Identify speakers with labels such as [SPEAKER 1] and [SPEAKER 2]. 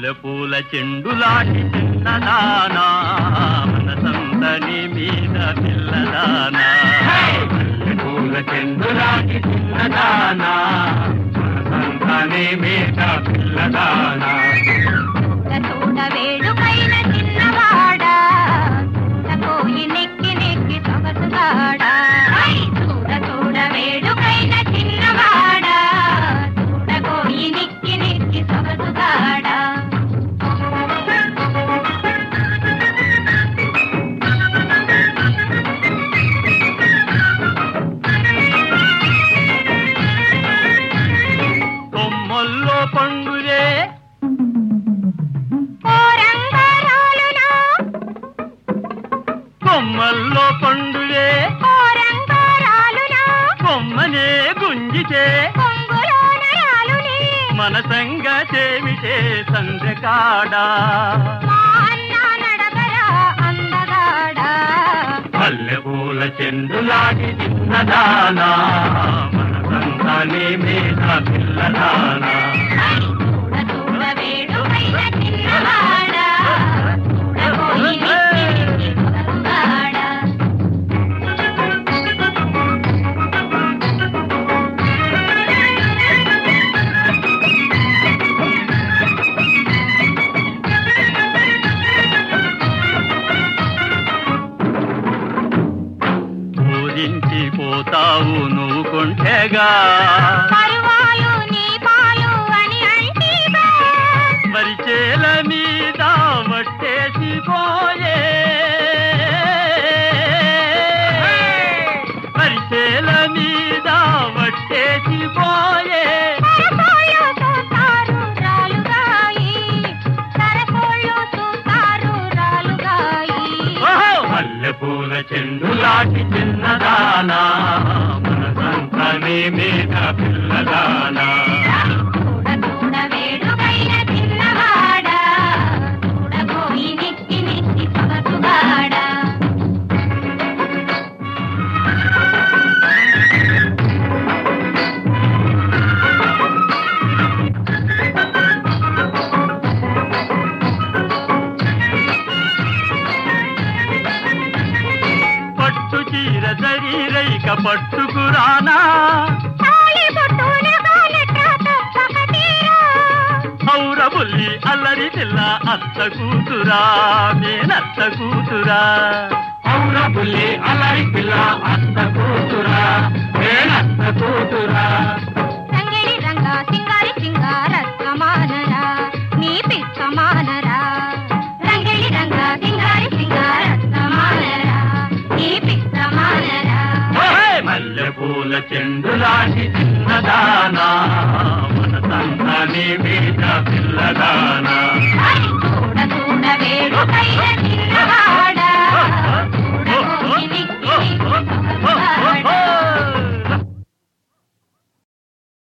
[SPEAKER 1] మల్లెపూల చెండులాంటి చిన్నదానా మనసంతని మీద పిల్లదానా మల్లెపూల చెండులాంటి చిన్నదానా మనసంతని మీద పిల్లదానా
[SPEAKER 2] చూడ వేడుకైన చిన్నవాడా పోయి నెక్కి నెక్కి సొగసుగాడా చూడ చూడ వేడుకైన చిన్నవాడా చూడకోయి నెక్కి నెక్కి సొగసుగాడా
[SPEAKER 1] కొమ్మల్లో పండులే
[SPEAKER 2] ఓ రంగారాలునా
[SPEAKER 1] కొమ్మల్లో పండులే
[SPEAKER 2] ఓ రంగారాలునా
[SPEAKER 1] కొమ్మనే గుంజితే
[SPEAKER 2] కొంగులోన రాలుని
[SPEAKER 1] మనసంగ చేమిటే సంద్రకాడా
[SPEAKER 2] మా అన్న నడకరా అందగాడా
[SPEAKER 1] మల్లెపూల చెండులాంటి చిన్నదానా మనసంతానే మీద పిల్లదానా
[SPEAKER 2] చూడ చూడ వేడుకైన చిన్నవాడా చూడబోయి నెక్కి నెక్కి సొగసుగాడా
[SPEAKER 1] పూజించి పోతావు నువ్వు కొంటెగా
[SPEAKER 2] పరువాలు నీ పాలు అని అంటీగా
[SPEAKER 1] మరిచేల మీద వట్టేసి పోయే మరిచేల మీద వట్టేసి పోయే
[SPEAKER 2] సరసోళ్ళు చూస్తారు రాలుగాయి సరసోళ్ళు చూస్తారు రాలుగాయి
[SPEAKER 1] ఓహో! మల్లెపూల చెండులాంటి చిన్నదానా మనసంతానే మీద పిల్లదానా
[SPEAKER 2] చూడ చూడ వేడుకైన చిన్నవాడా చూడబోయి నెక్కి నెక్కి సొగసుగాడా
[SPEAKER 1] పట్టు చీర శరీరైక పట్టుకురానా
[SPEAKER 2] తాళి బొట్టున గాలట తప్పకటీరా
[SPEAKER 1] ఔర బుల్లి అల్లరి పిల్ల అత్త కూతురా నేనత్త కూతురా ఔర బుల్లి అల్లరి పిల్ల అత్త కూతురా నేనత్త కూతురా
[SPEAKER 2] రంగిడి రంగా సింగారి సింగార సమానరా నీ పిచ్చమానరా రంగిడి రంగా సింగారి సింగార సమానరా నీ పిచ్చమానరా
[SPEAKER 1] ఓహే! మల్లెపూల చెండులాంటి చిన్నదానా మన సంతాని మీద పిల్లదానా